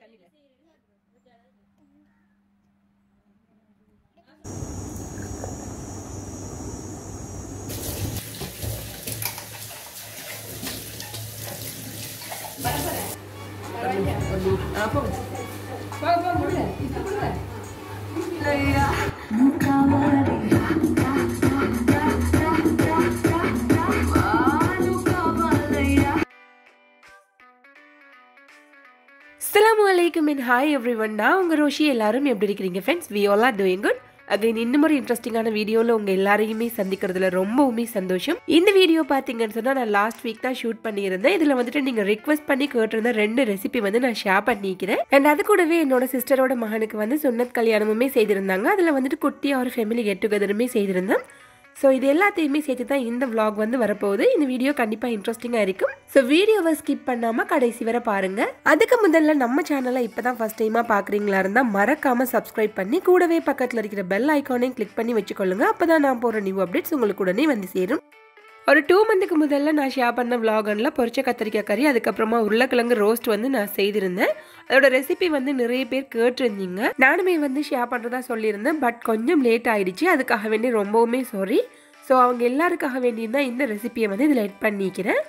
அஸ்ஸலாமு அலைக்கும் and hi every one நான் உங்கள் ரோஷி எல்லாரும் எப்படி இருக்கிறீங்க friends we all are doing good again இன்னும் ஒரு இன்ட்ரெஸ்டிங்கான வீடியோவில் உங்கள் எல்லாரையுமே சந்திக்கிறதுல ரொம்பவுமே சந்தோஷம் இந்த வீடியோ பார்த்தீங்கன்னு சொன்னால் நான் லாஸ்ட் வீக் தான் ஷூட் பண்ணியிருந்தேன் இதில் வந்துட்டு நீங்கள் ரிக்வஸ்ட் பண்ணி கேட்டிருந்த ரெண்டு ரெசிபி வந்து நான் ஷேர் பண்ணிக்கிறேன் அண்ட் அது கூடவே என்னோட சிஸ்டரோட மகனுக்கு வந்து சுன்னத் கல்யாணமுமே செய்திருந்தாங்க அதில் வந்துட்டு குட்டியாக ஒரு ஃபேமிலி கெட் டுகெதருமே செய்திருந்தேன் ஸோ இது எல்லாத்தையுமே சேர்த்து தான் இந்த vlog வந்து வரப்போகுது இந்த வீடியோ கண்டிப்பாக இன்ட்ரெஸ்டிங்காக இருக்கும் ஸோ வீடியோவை ஸ்கிப் பண்ணாமல் கடைசி வரை பாருங்க அதுக்கு முதல்ல நம்ம சேனலை இப்போ தான் ஃபஸ்ட் டைமாக பார்க்குறீங்களா இருந்தால் மறக்காமல் சப்ஸ்கிரைப் பண்ணி கூடவே பக்கத்தில் இருக்கிற பெல் ஐக்கானையும் கிளிக் பண்ணி வச்சுக்கொள்ளுங்க அப்போ தான் நான் போகிற நியூ அப்டேட்ஸ் உங்களுக்கு உடனே வந்து சேரும் ஒரு டூ மந்த்துக்கு முதல்ல நான் ஷேர் பண்ண விலாகனில் பொரிச்ச கத்திரிக்காய் கறி அதுக்கப்புறமா உருளைக்கிழங்கு ரோஸ்ட் வந்து நான் செய்திருந்தேன் அதோட ரெசிபி வந்து நிறைய பேர் கேட்டிருந்தீங்க நானுமே வந்து ஷேர் பண்ணுறதா சொல்லியிருந்தேன் பட் கொஞ்சம் லேட் ஆயிடுச்சு அதுக்காக வேண்டி ரொம்பவுமே சாரி ஸோ அவங்க எல்லாருக்காக வேண்டி தான் இந்த ரெசிபியை வந்து இதில் எட் பண்ணிக்கிறேன்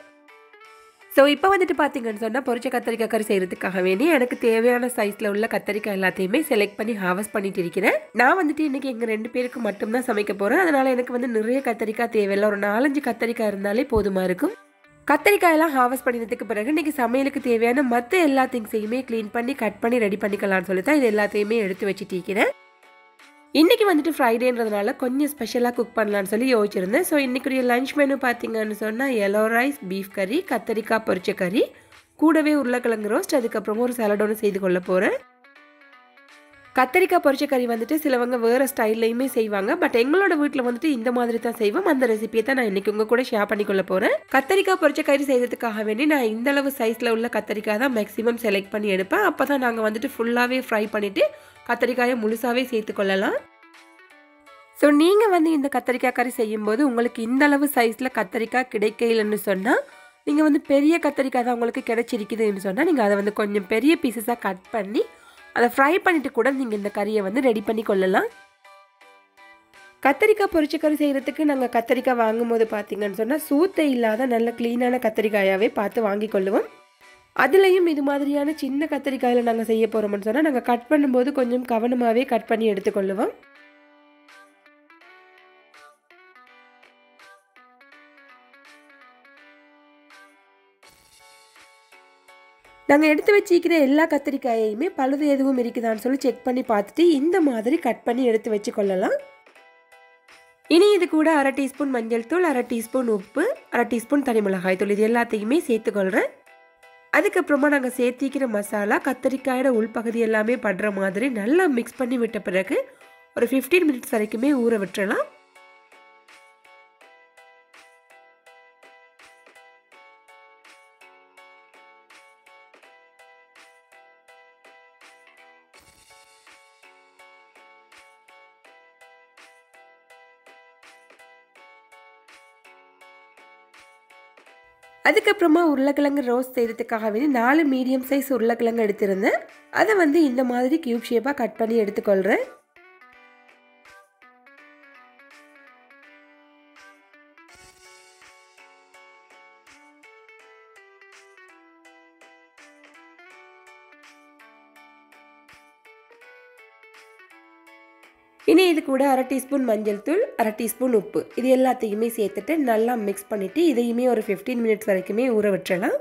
ஸோ இப்போ வந்துட்டு பார்த்தீங்கன்னு சொன்னால் பொரிச்ச கத்திரிக்காய் கறி செய்கிறதுக்காக வேண்டி எனக்கு தேவையான சைஸில் உள்ள கத்திரிக்காய் எல்லாத்தையுமே செலக்ட் பண்ணி ஹார்வெஸ்ட் பண்ணிட்டு இருக்கிறேன் நான் வந்துட்டு இன்றைக்கி எங்கள் ரெண்டு பேருக்கு மட்டும்தான் சமைக்க போகிறேன் அதனால் எனக்கு வந்து நிறைய கத்திரிக்காய் தேவையில்லை ஒரு நாலஞ்சு கத்திரிக்காய் இருந்தாலே போதுமா இருக்கும் கத்திரிக்காயெல்லாம் ஹார்வெஸ்ட் பண்ணினதுக்கு பிறகு இன்றைக்கி சமையலுக்கு தேவையான மற்ற எல்லா திங்ஸையுமே க்ளீன் பண்ணி கட் பண்ணி ரெடி பண்ணிக்கலாம்னு சொல்லி தான் இது எல்லாத்தையுமே எடுத்து வச்சுட்டு இருக்கிறேன் இன்றைக்கி வந்துட்டு ஃப்ரைடேன்றதுனால கொஞ்சம் ஸ்பெஷலாக குக் பண்ணலான்னு சொல்லி யோசிச்சிருந்தேன் ஸோ இன்றைக்குரிய லஞ்ச் மெனு பார்த்தீங்கன்னு சொன்னால் எல்லோ ரைஸ் பீஃப் கறி கத்தரிக்காய் பொரிச்ச கறி கூடவே உருளைக்கிழங்கு ரோஸ்ட் அதுக்கப்புறமா ஒரு சலட் ஒன்று செய்து கொள்ள போகிறேன் கத்தரிக்காய் பொரிச்ச கறி வந்துட்டு சிலவங்க வேறு ஸ்டைல்லையுமே செய்வாங்க பட் எங்களோட வீட்டில் வந்துட்டு இந்த மாதிரி தான் செய்வோம் அந்த ரெசிபியை தான் நான் இன்றைக்கி உங்கள் கூட ஷேர் பண்ணிக்கொள்ள போகிறேன் கத்தரிக்காய் பொரிச்ச கறி செய்யறதுக்காக வேண்டி நான் இந்த அளவு சைஸில் உள்ள கத்தரிக்காய் தான் மேக்ஸிமம் செலக்ட் பண்ணி எடுப்பேன் அப்போ தான் நாங்கள் வந்துட்டு ஃபுல்லாகவே ஃப்ரை பண்ணிவிட்டு கத்தரிக்காயை முழுசாகவே சேர்த்து கொள்ளலாம் ஸோ நீங்கள் வந்து இந்த கத்தரிக்காய் கறி செய்யும்போது உங்களுக்கு இந்த அளவு சைஸில் கத்தரிக்காய் கிடைக்கலன்னு சொன்னால் நீங்கள் வந்து பெரிய கத்தரிக்காய் தான் உங்களுக்கு கிடைச்சிருக்குதுன்னு சொன்னால் நீங்கள் அதை வந்து கொஞ்சம் பெரிய பீசஸாக கட் பண்ணி அதை ஃப்ரை பண்ணிவிட்டு கூட நீங்கள் இந்த கறியை வந்து ரெடி பண்ணி கொள்ளலாம் கத்தரிக்காய் பொரிச்ச கறி செய்கிறதுக்கு நாங்கள் கத்தரிக்காய் வாங்கும்போது பார்த்தீங்கன்னு சொன்னால் சூத்தை இல்லாத நல்ல க்ளீனான கத்தரிக்காயாகவே பார்த்து வாங்கி கொள்ளுவோம் அதுலேயும் இது மாதிரியான சின்ன கத்தரிக்காயில் நாங்கள் செய்ய போகிறோம்னு சொன்னால் நாங்கள் கட் பண்ணும்போது கொஞ்சம் கவனமாகவே கட் பண்ணி எடுத்துக்கொள்ளுவோம் நாங்கள் எடுத்து வச்சிக்கிற எல்லா கத்திரிக்காயையுமே பழுது எதுவும் இருக்குதான்னு சொல்லி செக் பண்ணி பார்த்துட்டு இந்த மாதிரி கட் பண்ணி எடுத்து வச்சு கொள்ளலாம் இனி இது கூட அரை டீஸ்பூன் மஞ்சள் தூள் அரை டீஸ்பூன் உப்பு அரை டீஸ்பூன் தனி மிளகாய் தூள் இது எல்லாத்தையுமே சேர்த்துக்கொள்கிறேன் அதுக்கப்புறமா நாங்கள் சேர்த்திக்கிற மசாலா கத்திரிக்காயோட உள்பகுதி எல்லாமே படுற மாதிரி நல்லா மிக்ஸ் பண்ணி விட்ட பிறகு ஒரு ஃபிஃப்டீன் மினிட்ஸ் வரைக்குமே ஊற விட்டுறலாம் அதுக்கப்புறமா உருளைக்கிழங்கு ரோஸ்ட் செய்கிறதுக்காக வேண்டி நாலு மீடியம் சைஸ் உருளைக்கிழங்கு எடுத்திருந்தேன் அதை வந்து இந்த மாதிரி கியூப் ஷேப்பாக கட் பண்ணி எடுத்துக்கொள்கிறேன் இனி இது கூட அரை டீஸ்பூன் மஞ்சள் தூள் அரை டீஸ்பூன் உப்பு இது எல்லாத்தையுமே சேர்த்துட்டு நல்லா மிக்ஸ் பண்ணிவிட்டு இதையுமே ஒரு ஃபிஃப்டீன் மினிட்ஸ் வரைக்குமே ஊற விட்டுறலாம்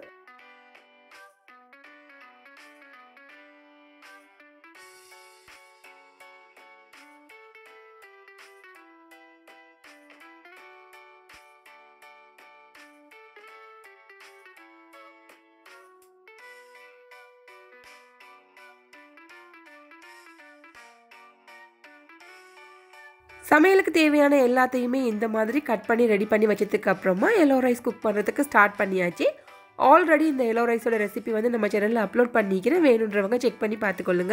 சமையலுக்கு தேவையான எல்லாத்தையுமே இந்த மாதிரி கட் பண்ணி ரெடி பண்ணி வச்சதுக்கு அப்புறமா எல்லோ ரைஸ் குக் பண்ணுறதுக்கு ஸ்டார்ட் பண்ணியாச்சு ஆல்ரெடி இந்த எல்லோ ரைஸோட ரெசிபி வந்து நம்ம சேனலில் அப்லோட் பண்ணிக்கிறேன் வேணுன்றவங்க செக் பண்ணி பார்த்துக்கொள்ளுங்க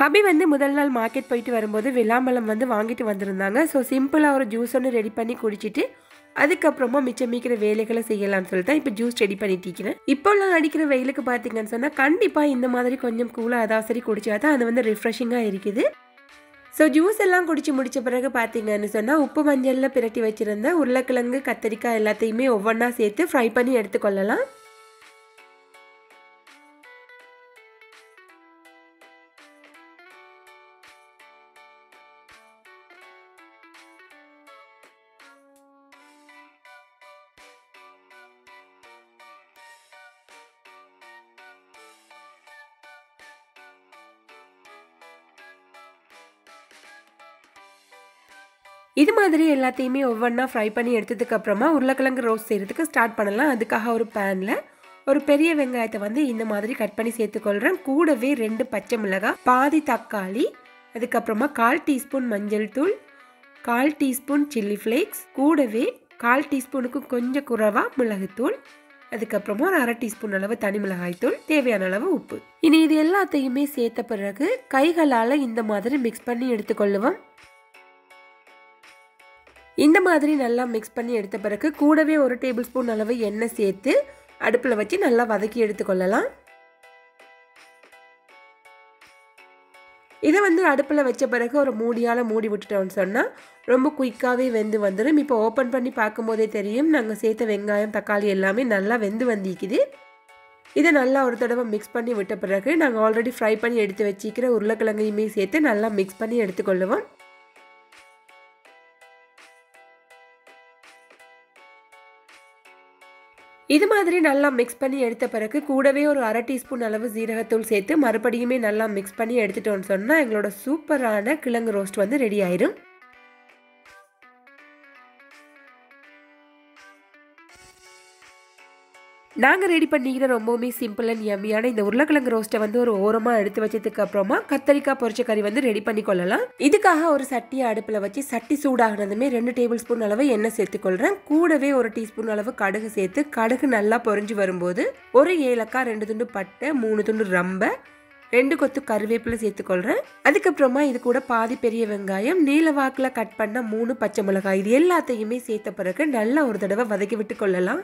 ஹபி வந்து முதல் நாள் மார்க்கெட் போயிட்டு வரும்போது விளாம்பழம் வந்து வாங்கிட்டு வந்திருந்தாங்க ஸோ சிம்பிளாக ஒரு ஜூஸ் ஒன்று ரெடி பண்ணி குடிச்சிட்டு அதுக்கப்புறமா மிச்சம் மீக்கிற வேலைகளை செய்யலாம்னு சொல்லிட்டு இப்போ ஜூஸ் ரெடி பண்ணிட்டு இருக்கிறேன் இப்போல்லாம் அடிக்கிற வெயிலுக்கு பார்த்தீங்கன்னு சொன்னால் கண்டிப்பாக இந்த மாதிரி கொஞ்சம் கூலாக அதான் சரி குடிச்சா தான் அது வந்து ரிஃப்ரெஷிங்காக இருக்குது ஸோ ஜூஸ் எல்லாம் குடிச்சு முடிச்ச பிறகு பார்த்தீங்கன்னு சொன்னால் உப்பு மஞ்சளில் பிரட்டி வச்சுருந்த உருளைக்கிழங்கு கத்தரிக்காய் எல்லாத்தையுமே ஒவ்வொன்றா சேர்த்து ஃப்ரை பண்ணி எடுத்துக்கொள்ளலாம் இது மாதிரி எல்லாத்தையுமே ஒவ்வொன்றா ஃப்ரை பண்ணி எடுத்ததுக்கு அப்புறமா உருளைக்கிழங்கு ரோஸ்ட் செய்கிறதுக்கு ஸ்டார்ட் பண்ணலாம் அதுக்காக ஒரு பேனில் ஒரு பெரிய வெங்காயத்தை வந்து இந்த மாதிரி கட் பண்ணி சேர்த்துக்கொள்கிறேன் கூடவே ரெண்டு பச்சை மிளகாய் பாதி தக்காளி அதுக்கப்புறமா கால் டீஸ்பூன் மஞ்சள் தூள் கால் டீஸ்பூன் சில்லி ஃப்ளேக்ஸ் கூடவே கால் டீஸ்பூனுக்கு கொஞ்சம் குறவா மிளகுத்தூள் அதுக்கப்புறமா ஒரு அரை டீஸ்பூன் அளவு தனி மிளகாய் தூள் தேவையான அளவு உப்பு இனி இது எல்லாத்தையுமே சேர்த்த பிறகு கைகளால் இந்த மாதிரி மிக்ஸ் பண்ணி எடுத்துக்கொள்ளுவோம் இந்த மாதிரி நல்லா மிக்ஸ் பண்ணி எடுத்த பிறகு கூடவே ஒரு டேபிள் ஸ்பூன் அளவு எண்ணெய் சேர்த்து அடுப்பில் வச்சு நல்லா வதக்கி எடுத்துக்கொள்ளலாம் இதை வந்து அடுப்பில் வச்ச பிறகு ஒரு மூடியால் மூடி விட்டுட்டோம்னு சொன்னால் ரொம்ப குயிக்காகவே வெந்து வந்துடும் இப்போ ஓப்பன் பண்ணி பார்க்கும்போதே தெரியும் நாங்கள் சேர்த்த வெங்காயம் தக்காளி எல்லாமே நல்லா வெந்து வந்திக்குது இதை நல்லா ஒரு தடவை மிக்ஸ் பண்ணி விட்ட பிறகு நாங்கள் ஆல்ரெடி ஃப்ரை பண்ணி எடுத்து வச்சிக்கிற உருளைக்கிழங்கையுமே சேர்த்து நல்லா மிக்ஸ் பண்ணி எடுத்துக்கொள்ளுவோம் இது மாதிரி நல்லா மிக்ஸ் பண்ணி எடுத்த பிறகு கூடவே ஒரு அரை டீஸ்பூன் அளவு ஜீரகத்தூள் சேர்த்து மறுபடியுமே நல்லா மிக்ஸ் பண்ணி எடுத்துட்டோம்னு சொன்னால் எங்களோட சூப்பரான கிழங்கு ரோஸ்ட் வந்து ரெடி ஆயிரும் நாங்கள் ரெடி பண்ணிக்கிற ரொம்பவுமே சிம்பிள் அண்ட் யம்மியான இந்த உருளைக்கிழங்கு ரோஸ்ட்டை வந்து ஒரு ஓரமாக எடுத்து வச்சதுக்கு அப்புறமா கத்தரிக்காய் பொரிச்ச கறி வந்து ரெடி பண்ணி கொள்ளலாம் இதுக்காக ஒரு சட்டியை அடுப்பில் வச்சு சட்டி சூடாகினதுமே ரெண்டு டேபிள் ஸ்பூன் அளவு எண்ணெய் சேர்த்துக்கொள்கிறேன் கூடவே ஒரு டீஸ்பூன் அளவு கடுகு சேர்த்து கடுகு நல்லா பொரிஞ்சு வரும்போது ஒரு ஏலக்காய் ரெண்டு துண்டு பட்டை மூணு துண்டு ரம்பை ரெண்டு கொத்து கருவேப்பிலை சேர்த்துக்கொள்கிறேன் அதுக்கப்புறமா இது கூட பாதி பெரிய வெங்காயம் நீல வாக்கில் கட் பண்ண மூணு பச்சை மிளகாய் இது எல்லாத்தையுமே சேர்த்த பிறகு நல்லா ஒரு தடவை வதக்கி விட்டு கொள்ளலாம்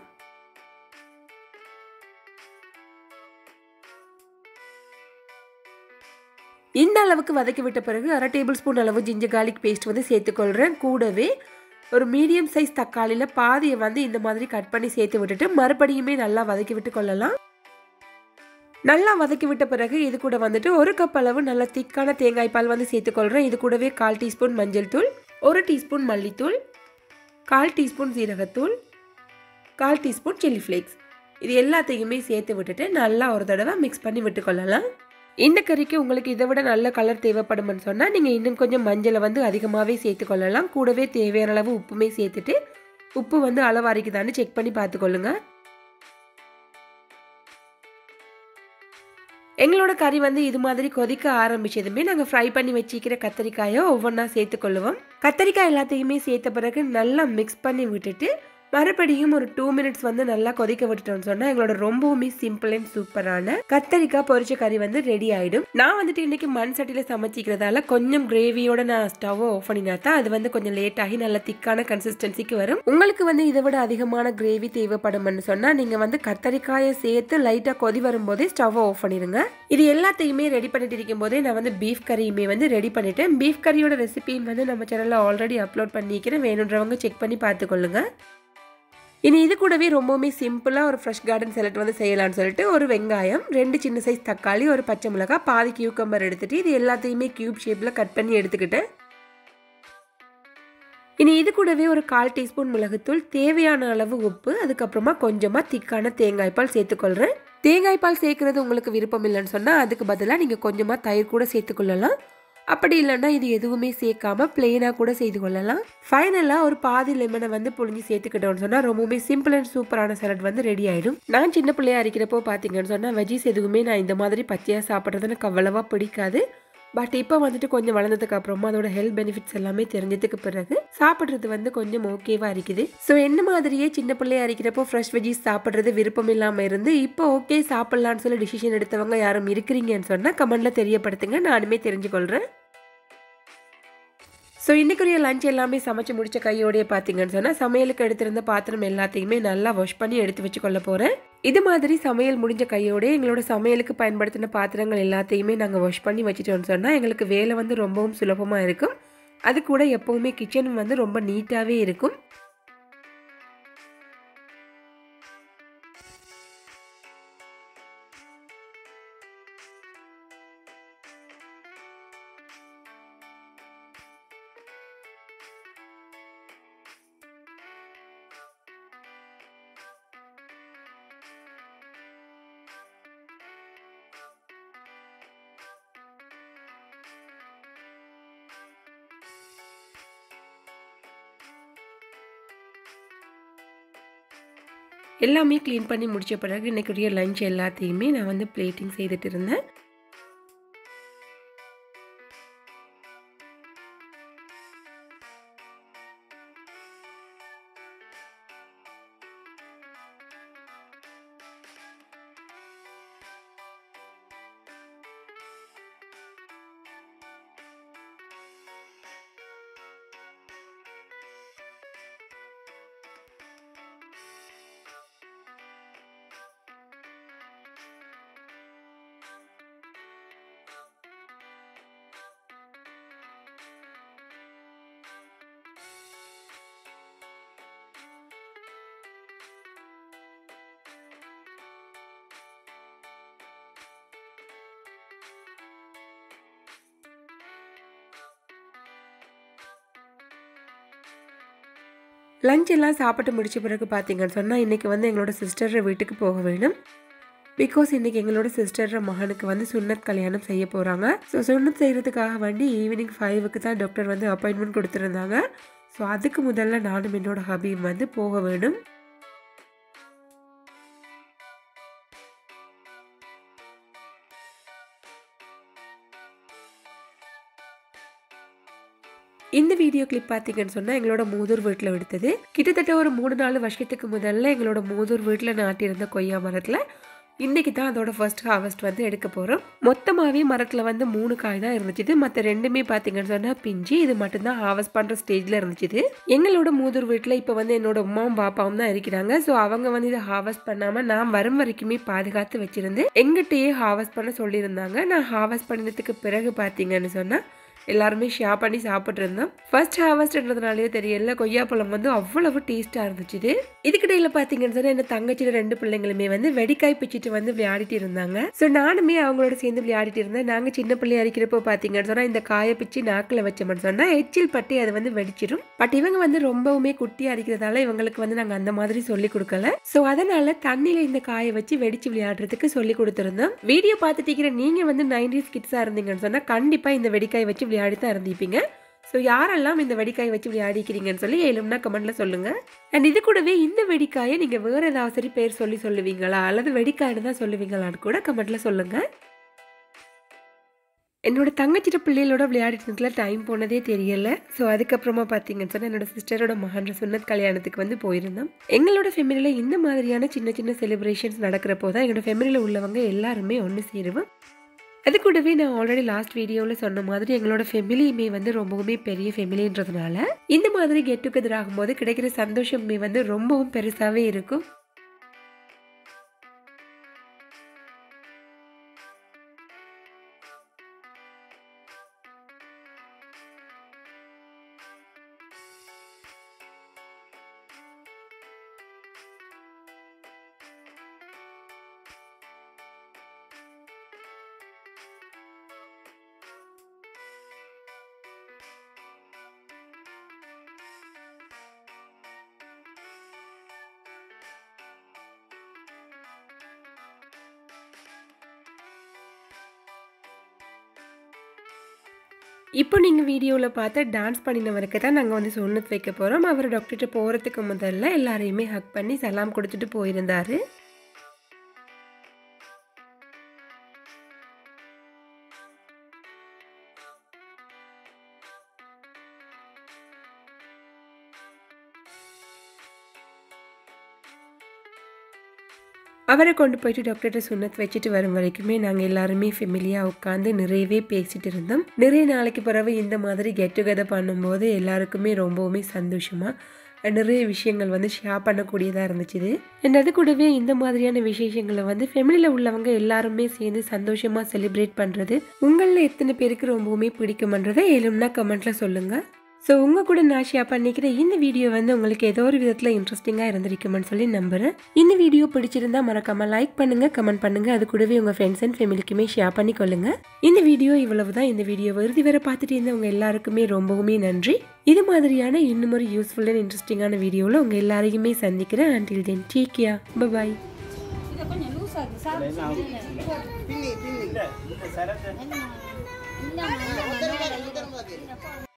இந்த அளவுக்கு வதக்கி விட்ட பிறகு அரை டேபிள் ஸ்பூன் அளவு ஜிஞ்சர் கார்லிக் பேஸ்ட் வந்து சேர்த்துக்கொள்கிறேன் கூடவே ஒரு மீடியம் சைஸ் தக்காளியில் பாதியை வந்து இந்த மாதிரி கட் பண்ணி சேர்த்து விட்டுட்டு மறுபடியுமே நல்லா வதக்கி விட்டு கொள்ளலாம் நல்லா வதக்கி விட்ட பிறகு இது கூட வந்துட்டு ஒரு கப் அளவு நல்ல திக்கான தேங்காய் பால் வந்து சேர்த்துக்கொள்கிறேன் இது கூடவே கால் டீஸ்பூன் மஞ்சள் தூள் ஒரு டீஸ்பூன் மல்லித்தூள் கால் டீஸ்பூன் சீரகத்தூள் கால் டீஸ்பூன் சில்லி ஃப்ளேக்ஸ் இது எல்லாத்தையுமே சேர்த்து விட்டுட்டு நல்லா ஒரு தடவை மிக்ஸ் பண்ணி விட்டுக்கொள்ளலாம் இந்த கறிக்கு உங்களுக்கு இதை விட நல்ல கலர் தேவைப்படும்னு சொன்னால் நீங்கள் இன்னும் கொஞ்சம் மஞ்சளை வந்து அதிகமாகவே சேர்த்துக்கொள்ளலாம் கூடவே தேவையான அளவு உப்புமே சேர்த்துட்டு உப்பு வந்து அளவாரிக்குதான்னு செக் பண்ணி பார்த்துக்கொள்ளுங்க எங்களோட கறி வந்து இது மாதிரி கொதிக்க ஆரம்பிச்சதுமே நாங்கள் ஃப்ரை பண்ணி வச்சிக்கிற கத்திரிக்காயை ஒவ்வொன்றா சேர்த்துக்கொள்ளுவோம் கத்திரிக்காய் எல்லாத்தையுமே சேர்த்த பிறகு நல்லா மிக்ஸ் பண்ணி விட்டுட்டு மறுபடியும் ஒரு டூ மினிட்ஸ் வந்து நல்லா கொதிக்க விட்டுட்டோம்னு சொன்னால் எங்களோட ரொம்பவுமே சிம்பிள் அண்ட் சூப்பரான கத்தரிக்காய் பொரிச்ச கறி வந்து ரெடி ஆகிடும் நான் வந்துட்டு இன்னைக்கு மண் சட்டியில் சமைச்சிக்கிறதால கொஞ்சம் கிரேவியோட நான் ஸ்டவ்வை ஆஃப் பண்ணினா தான் அது வந்து கொஞ்சம் லேட் ஆகி நல்ல திக்கான கன்சிஸ்டன்சிக்கு வரும் உங்களுக்கு வந்து இதை விட அதிகமான கிரேவி தேவைப்படும்னு சொன்னால் நீங்கள் வந்து கத்தரிக்காயை சேர்த்து லைட்டாக கொதி வரும்போதே ஸ்டவ்வை ஆஃப் பண்ணிடுங்க இது எல்லாத்தையுமே ரெடி பண்ணிட்டு இருக்கும் போதே நான் வந்து பீஃப் கறியுமே வந்து ரெடி பண்ணிட்டேன் பீஃப் கறியோட ரெசிபியும் வந்து நம்ம சேனலில் ஆல்ரெடி அப்லோட் பண்ணிக்கிறேன் வேணுன்றவங்க செக் பண்ணி பார்த்துக்கொள்ளுங்க இனி இது கூடவே ரொம்பவுமே சிம்பிளாக ஒரு ஃப்ரெஷ் கார்டன் செலட் வந்து செய்யலாம்னு சொல்லிட்டு ஒரு வெங்காயம் ரெண்டு சின்ன சைஸ் தக்காளி ஒரு பச்சை மிளகாய் பாதி கியூக்கம்பர் எடுத்துட்டு இது எல்லாத்தையுமே கியூப் ஷேப்பில் கட் பண்ணி எடுத்துக்கிட்டேன் இனி இது கூடவே ஒரு கால் டீஸ்பூன் மிளகுத்தூள் தேவையான அளவு உப்பு அதுக்கப்புறமா கொஞ்சமாக திக்கான தேங்காய் பால் சேர்த்துக்கொள்கிறேன் தேங்காய் பால் சேர்க்குறது உங்களுக்கு விருப்பம் இல்லைன்னு சொன்னால் அதுக்கு பதிலாக நீங்கள் கொஞ்சமாக தயிர் கூட சேர்த்துக்கொள்ளலாம் அப்படி இல்லைன்னா இது எதுவுமே சேர்க்காம பிளெயினாக கூட செய்து கொள்ளலாம் ஃபைனலாக ஒரு பாதி லெமனை வந்து புழிஞ்சு சேர்த்துக்கிட்டோம்னு சொன்னால் ரொம்பவுமே சிம்பிள் அண்ட் சூப்பரான சலட் வந்து ரெடி ஆயிடும் நான் சின்ன பிள்ளையா அரைக்கிறப்போ பார்த்தீங்கன்னு சொன்னால் வெஜிஸ் எதுவுமே நான் இந்த மாதிரி பச்சையாக சாப்பிட்றது எனக்கு அவ்வளவா பிடிக்காது பட் இப்போ வந்துட்டு கொஞ்சம் வளர்ந்ததுக்கு அப்புறமா அதோட ஹெல்த் பெனிஃபிட்ஸ் எல்லாமே தெரிஞ்சதுக்கு பிறகு சாப்பிட்றது வந்து கொஞ்சம் ஓகேவா இருக்குது ஸோ என்ன மாதிரியே சின்ன பிள்ளையா இருக்கிறப்போ ஃப்ரெஷ் வெஜிஸ் சாப்பிட்றது விருப்பம் இல்லாமல் இருந்து இப்போ ஓகே சாப்பிட்லான்னு சொல்லி டிசிஷன் எடுத்தவங்க யாரும் இருக்கிறீங்கன்னு சொன்னால் கமெண்ட்ல தெரியப்படுத்துங்க நானுமே தெரிஞ்சுக்கொள்கிறேன் ஸோ இன்றைக்குரிய லஞ்ச் எல்லாமே சமைச்சு முடிச்ச கையோடய பார்த்தீங்கன்னு சொன்னால் சமையலுக்கு எடுத்திருந்த பாத்திரம் எல்லாத்தையுமே நல்லா வாஷ் பண்ணி எடுத்து வச்சு கொள்ள போகிறேன் இது மாதிரி சமையல் முடிஞ்ச கையோட எங்களோட சமையலுக்கு பயன்படுத்தின பாத்திரங்கள் எல்லாத்தையுமே நாங்கள் வாஷ் பண்ணி வச்சுட்டோம்னு சொன்னால் எங்களுக்கு வேலை வந்து ரொம்பவும் சுலபமாக இருக்கும் அது கூட எப்போவுமே கிச்சன் வந்து ரொம்ப நீட்டாகவே இருக்கும் எல்லாமே க்ளீன் பண்ணி முடிச்ச பிறகு இன்றைக்குரிய லஞ்ச் எல்லாத்தையுமே நான் வந்து பிளேட்டிங் செய்துட்டு இருந்தேன் லஞ்ச் எல்லாம் சாப்பிட்டு முடிச்ச பிறகு பார்த்தீங்கன்னு சொன்னால் இன்றைக்கி வந்து எங்களோட சிஸ்டர் வீட்டுக்கு போக வேணும் பிகாஸ் இன்றைக்கி எங்களோட சிஸ்டர் மகனுக்கு வந்து சுன்னத் கல்யாணம் செய்ய போகிறாங்க ஸோ சுன்னத் செய்கிறதுக்காக வேண்டி ஈவினிங் ஃபைவுக்கு தான் டாக்டர் வந்து அப்பாயின்மெண்ட் கொடுத்துருந்தாங்க ஸோ அதுக்கு முதல்ல நானும் என்னோட ஹபியும் வந்து போக வேணும் இந்த வீடியோ கிளிப் பார்த்தீங்கன்னு சொன்னால் எங்களோட மூதூர் வீட்டில் எடுத்தது கிட்டத்தட்ட ஒரு மூணு நாலு வருஷத்துக்கு முதல்ல எங்களோட மூதூர் வீட்டில் நாட்டியிருந்த கொய்யா மரத்தில் இன்னைக்கு தான் அதோட ஃபர்ஸ்ட் ஹார்வெஸ்ட் வந்து எடுக்க போகிறோம் மொத்தமாகவே மரத்தில் வந்து மூணு காய் தான் இருந்துச்சு மற்ற ரெண்டுமே பார்த்தீங்கன்னு சொன்னால் பிஞ்சு இது மட்டும்தான் ஹார்வெஸ்ட் பண்ணுற ஸ்டேஜில் இருந்துச்சு எங்களோட மூதூர் வீட்டில் இப்போ வந்து என்னோட அம்மாவும் பாப்பாவும் தான் இருக்கிறாங்க ஸோ அவங்க வந்து இதை ஹார்வெஸ்ட் பண்ணாமல் நான் வரும் வரைக்குமே பாதுகாத்து வச்சிருந்து எங்கிட்டயே ஹார்வெஸ்ட் பண்ண சொல்லியிருந்தாங்க நான் ஹார்வெஸ்ட் பண்ணினதுக்கு பிறகு பார்த்தீங்கன்னு சொன்னால் எல்லாருமே ஷேர் பண்ணி சாப்பிட்டு இருந்தோம் ஃபர்ஸ்ட் ஹார்வெஸ்ட்ன்றதுனாலே தெரியல கொய்யாப்பழம் வந்து அவ்வளவு டேஸ்ட்டாக இருந்துச்சு இதுக்கிடையில் பார்த்தீங்கன்னு சொன்னால் என்ன தங்கச்சியோட ரெண்டு பிள்ளைங்களுமே வந்து வெடிக்காய் பிச்சுட்டு வந்து விளையாடிட்டு இருந்தாங்க ஸோ நானுமே அவங்களோட சேர்ந்து விளையாடிட்டு இருந்தேன் நாங்கள் சின்ன பிள்ளையா இருக்கிறப்போ பார்த்தீங்கன்னு சொன்னால் இந்த காயை பிச்சு நாக்கில் வச்சோம்னு சொன்னால் எச்சில் பட்டி அது வந்து வெடிச்சிடும் பட் இவங்க வந்து ரொம்பவுமே குட்டியாக இருக்கிறதால இவங்களுக்கு வந்து நாங்கள் அந்த மாதிரி சொல்லி கொடுக்கல ஸோ அதனால தண்ணியில் இந்த காயை வச்சு வெடிச்சு விளையாடுறதுக்கு சொல்லி கொடுத்துருந்தோம் வீடியோ பார்த்துட்டு நீங்கள் வந்து நைன்டிஸ் கிட்ஸாக இருந்தீங்கன்னு சொன்னால் கண்டிப்பாக இந்த வெடிக்காய் வச்சு விளையாடி தான் இருந்திருப்பீங்க ஸோ யாரெல்லாம் இந்த வெடிக்காய் வச்சு விளையாடிக்கிறீங்கன்னு சொல்லி ஏழும்னா கமெண்ட்ல சொல்லுங்க அண்ட் இது கூடவே இந்த வெடிக்காயை நீங்கள் வேற ஏதாவது சரி பேர் சொல்லி சொல்லுவீங்களா அல்லது வெடிக்காய்னு தான் சொல்லுவீங்களான்னு கூட கமெண்ட்ல சொல்லுங்க என்னோட தங்கச்சிட்ட பிள்ளைகளோட விளையாடிட்டு டைம் போனதே தெரியல ஸோ அதுக்கப்புறமா பார்த்தீங்கன்னு சொன்னால் என்னோட சிஸ்டரோட மகன்ற சுன்னத் கல்யாணத்துக்கு வந்து போயிருந்தோம் எங்களோட ஃபெமிலியில் இந்த மாதிரியான சின்ன சின்ன செலிப்ரேஷன்ஸ் நடக்கிறப்போ தான் எங்களோட ஃபெமிலியில் உள்ளவங்க எல்லாருமே ஒன்று சேருவோம் அது கூடவே நான் ஆல்ரெடி லாஸ்ட் வீடியோவில் சொன்ன மாதிரி எங்களோட ஃபெமிலியுமே வந்து ரொம்பவுமே பெரிய ஃபெமிலின்றதுனால இந்த மாதிரி கெட் டுகெதர் ஆகும்போது கிடைக்கிற சந்தோஷமே வந்து ரொம்பவும் பெருசாகவே இருக்கும் இப்போ நீங்கள் வீடியோவில் பார்த்து டான்ஸ் பண்ணினவருக்கு தான் நாங்கள் வந்து சொன்னது வைக்க போகிறோம் அவர் டாக்டர்கிட்ட போகிறதுக்கு முதல்ல எல்லாரையுமே ஹக் பண்ணி சலாம் கொடுத்துட்டு போயிருந்தார் அவரை கொண்டு போயிட்டு டாக்டர்கிட்ட சுண்ணத் வச்சுட்டு வரும் வரைக்குமே நாங்கள் எல்லாருமே ஃபெமிலியாக உட்காந்து நிறையவே பேசிட்டு இருந்தோம் நிறைய நாளைக்கு பிறகு இந்த மாதிரி கெட் டுகெதர் பண்ணும்போது எல்லாருக்குமே ரொம்பவுமே சந்தோஷமாக நிறைய விஷயங்கள் வந்து ஷேர் பண்ணக்கூடியதாக இருந்துச்சு இது அண்ட் அது கூடவே இந்த மாதிரியான விசேஷங்களை வந்து ஃபெமிலியில் உள்ளவங்க எல்லாருமே சேர்ந்து சந்தோஷமாக செலிப்ரேட் பண்ணுறது உங்களில் எத்தனை பேருக்கு ரொம்பவுமே பிடிக்குமன்றதை ஏழும்னா கமெண்ட்டில் சொல்லுங்கள் ஸோ உங்கள் கூட நான் ஷேர் பண்ணிக்கிற இந்த வீடியோ வந்து உங்களுக்கு ஏதோ ஒரு விதத்தில் இன்ட்ரெஸ்டிங்காக இருந்திருக்குமென்னு சொல்லி நம்புகிறேன் இந்த வீடியோ பிடிச்சிருந்தா மறக்காமல் லைக் பண்ணுங்கள் கமெண்ட் பண்ணுங்கள் அது கூடவே உங்கள் ஃப்ரெண்ட்ஸ் அண்ட் ஃபேமிலிக்குமே ஷேர் பண்ணிக்கொள்ளுங்க இந்த வீடியோ இவ்வளவு தான் இந்த வீடியோ இறுதி வரை பார்த்துட்டு இருந்தவங்க எல்லாருக்குமே ரொம்பவுமே நன்றி இது மாதிரியான இன்னும் ஒரு யூஸ்ஃபுல் அண்ட் இன்ட்ரெஸ்டிங்கான வீடியோவில் உங்கள் எல்லாரையுமே சந்திக்கிறேன் until then take care bye bye இதை கொஞ்சம் லூஸ் ஆகுது சாப்பிட்டு பின்னி பின்னி இந்த